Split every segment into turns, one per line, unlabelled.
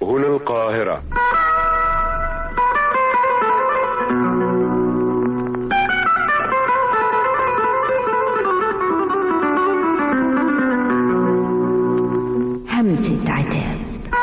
هنا القاهرة
همسة عتاب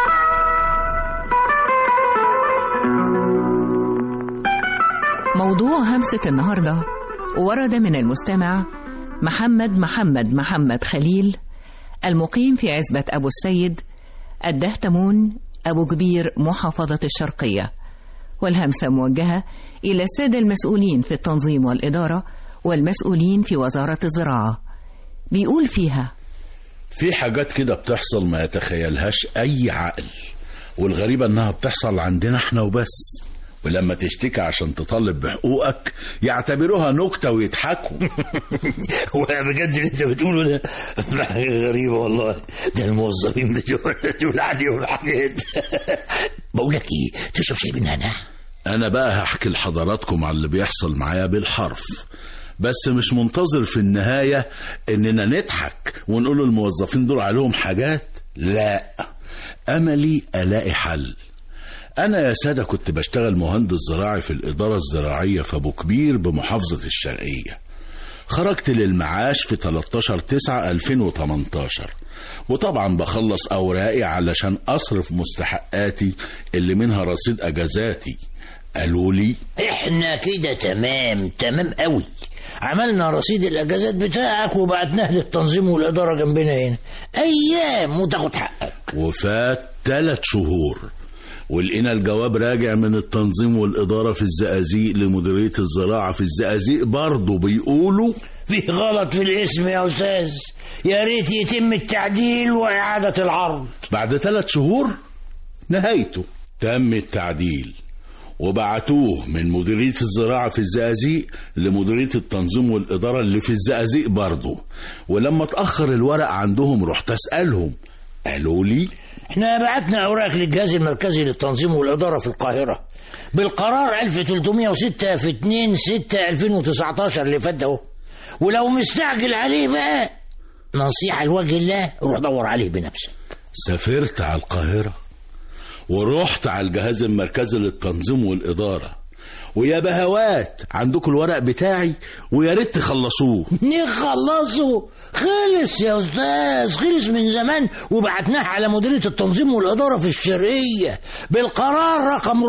موضوع همسة النهاردة ورد من المستمع محمد محمد محمد خليل المقيم في عزبة أبو السيد الدهتمون أبو كبير محافظة الشرقية والهمسة موجهة إلى السادة المسؤولين في التنظيم والإدارة والمسؤولين في وزارة الزراعة بيقول فيها
في حاجات كده بتحصل ما يتخيلهاش أي عقل والغريبة إنها بتحصل عندنا إحنا وبس ولما تشتكي عشان تطالب بحقوقك يعتبروها نكتة ويضحكوا
وبجد اللي انت بتقوله ده حاجة غريبة والله ده الموظفين بتوع دول عليهم حاجات بقول لك ايه تشرب شاي بالنعناع
أنا بقى هحكي لحضراتكم على اللي بيحصل معايا بالحرف بس مش منتظر في النهاية إننا نضحك ونقول الموظفين دول عليهم حاجات لا أملي ألاقي حل أنا يا سادة كنت بشتغل مهندس زراعي في الإدارة الزراعية في أبو كبير بمحافظة الشرقية خرجت للمعاش في 13 9 2018 وطبعا بخلص أوراقي علشان أصرف مستحقاتي اللي منها رصيد أجازاتي قالوا لي
احنا كده تمام تمام قوي عملنا رصيد الاجازات بتاعك وبعتناه للتنظيم والاداره جنبنا هنا ايام وتاخد حقك
وفات ثلاث شهور ولقينا الجواب راجع من التنظيم والإدارة في الزقازيق لمديرية الزراعة في الزقازيق برضه بيقولوا
في غلط في الاسم يا استاذ يا ريت يتم التعديل واعاده العرض
بعد ثلاث شهور نهايته تم التعديل وبعتوه من مديرية الزراعة في الزقازيق لمديرية التنظيم والإدارة اللي في الزقازيق برضه ولما اتأخر الورق عندهم رحت أسألهم قالوا لي
احنا بعتنا اوراق للجهاز المركزي للتنظيم والاداره في القاهره بالقرار 1306 في 2 6 2019 اللي فات ده اهو. ولو مستعجل عليه بقى نصيحه لوجه الله روح دور عليه بنفسك
سافرت على القاهرة ورحت على الجهاز المركزي للتنظيم والإدارة ويا بهوات عندكم الورق بتاعي ويا ريت تخلصوه
نخلصه خلص يا استاذ خلص من زمان وبعتناه على مديريه التنظيم والاداره في الشرقيه بالقرار رقم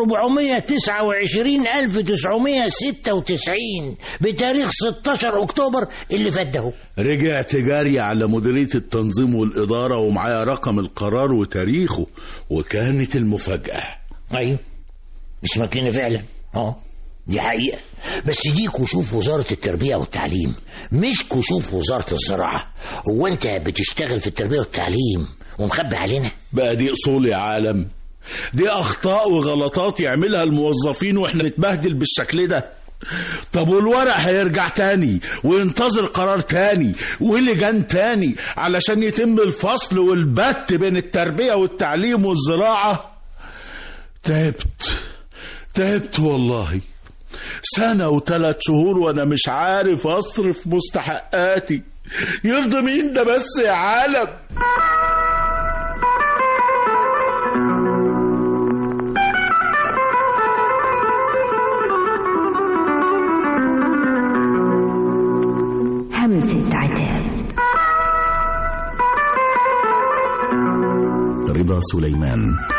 429996 بتاريخ 16 اكتوبر اللي فات ده
رجعت جاري على مديرية التنظيم والإدارة ومعايا رقم القرار وتاريخه وكانت المفاجأة
ايوه مش مكاني فعلا اه دي حقيقة بس دي كشوف وزارة التربية والتعليم مش كشوف وزارة الزراعة هو انت بتشتغل في التربية والتعليم ومخبي علينا
بقى دي أصول يا عالم دي أخطاء وغلطات يعملها الموظفين وإحنا نتبهدل بالشكل ده طب والورق هيرجع تاني وينتظر قرار تاني ولجان تاني علشان يتم الفصل والبت بين التربية والتعليم والزراعة تعبت تعبت والله سنة وثلاث شهور وأنا مش عارف أصرف مستحقاتي يرضى مين ده بس يا عالم
همسة عتاب
رضا سليمان